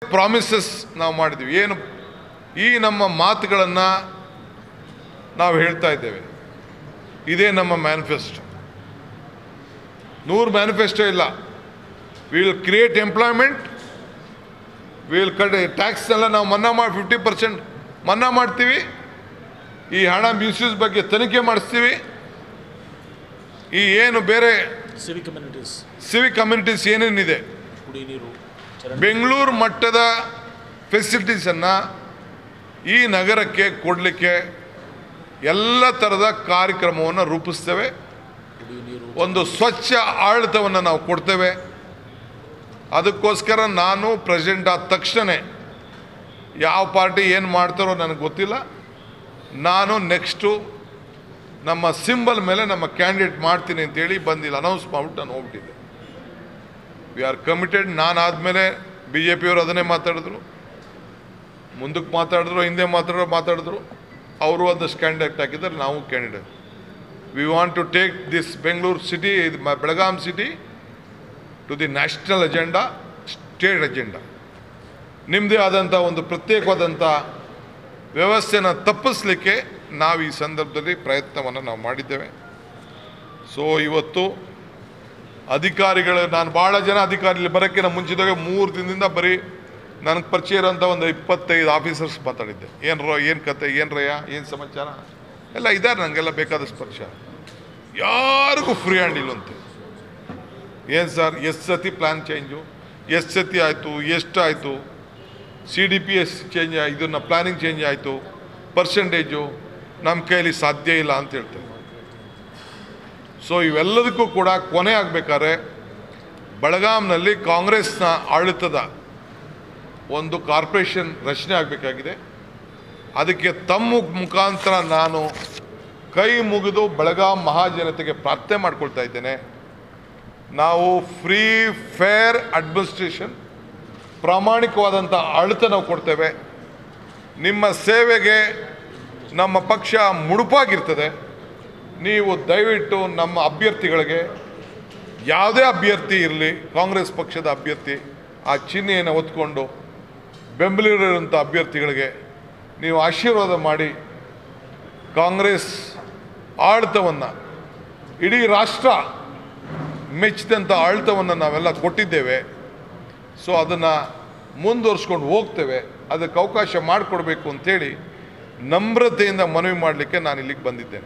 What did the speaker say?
promises ನಾವು ಮಾಡಿದ್ವಿ ಏನು ಈ ನಮ್ಮ ಮಾತುಗಳನ್ನು ನಾವು ಹೇಳ್ತಾ ಇದ್ದೇವೆ ಇದೇ ನಮ್ಮ ಮ್ಯಾನಿಫೆಸ್ಟೋ ನೂರು ಮ್ಯಾನಿಫೆಸ್ಟೋ ಇಲ್ಲ will create employment will cut ಟ್ಯಾಕ್ಸ್ನೆಲ್ಲ ನಾವು ಮನ್ನಾ ಮಾಡಿ ಫಿಫ್ಟಿ ಪರ್ಸೆಂಟ್ ಮನ್ನಾ ಮಾಡ್ತೀವಿ ಈ ಹಣ ಮಿಸ್ಯೂಸ್ ಬಗ್ಗೆ ತನಿಖೆ ಮಾಡಿಸ್ತೀವಿ ಈ ಏನು ಬೇರೆ ಸಿವಿಕ್ ಕಮ್ಯುನಿಟೀಸ್ ಸಿವಿಕ್ ಕಮ್ಯುನಿಟೀಸ್ ಏನೇನಿದೆ ಕುಡಿ ನೀರು ಚರಂಡಿ ಬೆಂಗಳೂರು ಮಟ್ಟದ ಫೆಸಿಲಿಟೀಸನ್ನು ಈ ನಗರಕ್ಕೆ ಕೊಡಲಿಕ್ಕೆ ಎಲ್ಲ ಥರದ ಕಾರ್ಯಕ್ರಮವನ್ನು ರೂಪಿಸ್ತೇವೆ ಕುಡಿಯುವ ನೀರು ಒಂದು ಸ್ವಚ್ಛ ಆಡಳಿತವನ್ನು ನಾವು ಕೊಡ್ತೇವೆ ಅದಕ್ಕೋಸ್ಕರ ನಾನು ಪ್ರೆಸಿಡೆಂಟ್ ಆದ ತಕ್ಷಣವೇ ಯಾವ ಪಾರ್ಟಿ ಏನು ಮಾಡ್ತಾರೋ ನನಗೆ ಗೊತ್ತಿಲ್ಲ ನಾನು ನೆಕ್ಸ್ಟು ನಮ್ಮ ಸಿಂಬಲ್ ಮೇಲೆ ನಮ್ಮ ಕ್ಯಾಂಡಿಡೇಟ್ ಮಾಡ್ತೀನಿ ಅಂತೇಳಿ ಬಂದಿಲ್ಲ ಅನೌನ್ಸ್ ಮಾಡ್ಬಿಟ್ಟು ನಾನು ಹೋಗ್ಬಿಟ್ಟಿದ್ದೆ ವಿ ಆರ್ ಕಮಿಟೆಡ್ ನಾನು ಆದಮೇಲೆ ಬಿ ಜೆ ಪಿಯವರು ಅದನ್ನೇ ಮಾತಾಡಿದ್ರು ಮುಂದಕ್ಕೆ ಮಾತಾಡಿದ್ರು ಹಿಂದೆ ಮಾತಾಡೋ ಮಾತಾಡಿದ್ರು ಅವರು ಒಂದಷ್ಟು ಕ್ಯಾಂಡಿಡೇಟ್ ಹಾಕಿದ್ದಾರೆ ನಾವು candidate we want to take this Bengaluru city Belgaum city to the national agenda state agenda ನಿಮ್ಮದೇ ಆದಂಥ ಒಂದು ಪ್ರತ್ಯೇಕವಾದಂಥ ವ್ಯವಸ್ಥೆನ ತಪ್ಪಿಸ್ಲಿಕ್ಕೆ ನಾವು ಈ ಸಂದರ್ಭದಲ್ಲಿ ಪ್ರಯತ್ನವನ್ನು ನಾವು ಮಾಡಿದ್ದೇವೆ ಸೊ ಇವತ್ತು ಅಧಿಕಾರಿಗಳು ನಾನು ಭಾಳ ಜನ ಅಧಿಕಾರಿ ಬರೋಕ್ಕಿಂತ ಮುಂಚಿದಾಗ ಮೂರು ದಿನದಿಂದ ಬರೀ ನನಗೆ ಪರಿಚಯ ಇರೋಂಥ ಒಂದು ಇಪ್ಪತ್ತೈದು ಆಫೀಸರ್ಸ್ ಮಾತಾಡಿದ್ದೆ ಏನು ರೋ ಏನು ಕತೆ ಏನು ರಯ್ಯ ಏನು ಸಮಾಚಾರ ಎಲ್ಲ ಇದ್ದಾರೆ ನನಗೆಲ್ಲ ಬೇಕಾದಷ್ಟು ಪರಿಚಯ ಯಾರಿಗೂ ಫ್ರೀ ಹ್ಯಾಂಡ್ ಇಲ್ಲಂತೆ ಏನು ಸರ್ ಎಷ್ಟು ಸತಿ ಪ್ಲ್ಯಾನ್ ಚೇಂಜು ಎಷ್ಟು ಸತಿ ಆಯಿತು ಎಷ್ಟು ಆಯಿತು C D P S change ಇದನ್ನು ಪ್ಲಾನಿಂಗ್ ಚೇಂಜ್ ಆಯಿತು ಪರ್ಸೆಂಟೇಜು ನಮ್ಮ ಕೈಯಲ್ಲಿ ಸಾಧ್ಯ ಇಲ್ಲ ಅಂತ ಹೇಳ್ತಾರೆ ಸೊ ಇವೆಲ್ಲದಕ್ಕೂ ಕೂಡ ಕೊನೆ ಆಗಬೇಕಾದ್ರೆ ಬೆಳಗಾಂನಲ್ಲಿ ಕಾಂಗ್ರೆಸ್ನ ಆಡಳಿತದ ಒಂದು ಕಾರ್ಪೊರೇಷನ್ ರಚನೆ ಆಗಬೇಕಾಗಿದೆ ಅದಕ್ಕೆ ತಮ್ಮ ಮುಖಾಂತರ ನಾನು ಕೈ ಮುಗಿದು ಬೆಳಗಾಂ ಮಹಾಜನತೆಗೆ ಪ್ರಾರ್ಥನೆ ಮಾಡ್ಕೊಳ್ತಾ ಇದ್ದೇನೆ ನಾವು ಫ್ರೀ ಫೇರ್ ಅಡ್ಮಿನಿಸ್ಟ್ರೇಷನ್ ಪ್ರಾಮಾಣಿಕವಾದಂಥ ಆಡಳಿತ ನಾವು ಕೊಡ್ತೇವೆ ನಿಮ್ಮ ಸೇವೆಗೆ ನಮ್ಮ ಪಕ್ಷ ಮುಡುಪಾಗಿರ್ತದೆ ನೀವು ದಯವಿಟ್ಟು ನಮ್ಮ ಅಭ್ಯರ್ಥಿಗಳಿಗೆ ಯಾವುದೇ ಅಭ್ಯರ್ಥಿ ಇರಲಿ ಕಾಂಗ್ರೆಸ್ ಪಕ್ಷದ ಅಭ್ಯರ್ಥಿ ಆ ಚಿಹ್ನೆಯನ್ನು ಹೊತ್ಕೊಂಡು ಬೆಂಬಲಿರುವಂಥ ಅಭ್ಯರ್ಥಿಗಳಿಗೆ ನೀವು ಆಶೀರ್ವಾದ ಮಾಡಿ ಕಾಂಗ್ರೆಸ್ ಆಡಳಿತವನ್ನು ಇಡೀ ರಾಷ್ಟ್ರ ಮೆಚ್ಚಿದಂಥ ಆಡಳಿತವನ್ನು ನಾವೆಲ್ಲ ಕೊಟ್ಟಿದ್ದೇವೆ ಸೊ ಅದನ್ನು ಮುಂದುವರ್ಸ್ಕೊಂಡು ಹೋಗ್ತೇವೆ ಅದಕ್ಕೆ ಅವಕಾಶ ಮಾಡಿಕೊಡ್ಬೇಕು ಅಂತೇಳಿ ನಮ್ರತೆಯಿಂದ ಮನವಿ ಮಾಡಲಿಕ್ಕೆ ನಾನು ಇಲ್ಲಿಗೆ ಬಂದಿದ್ದೇನೆ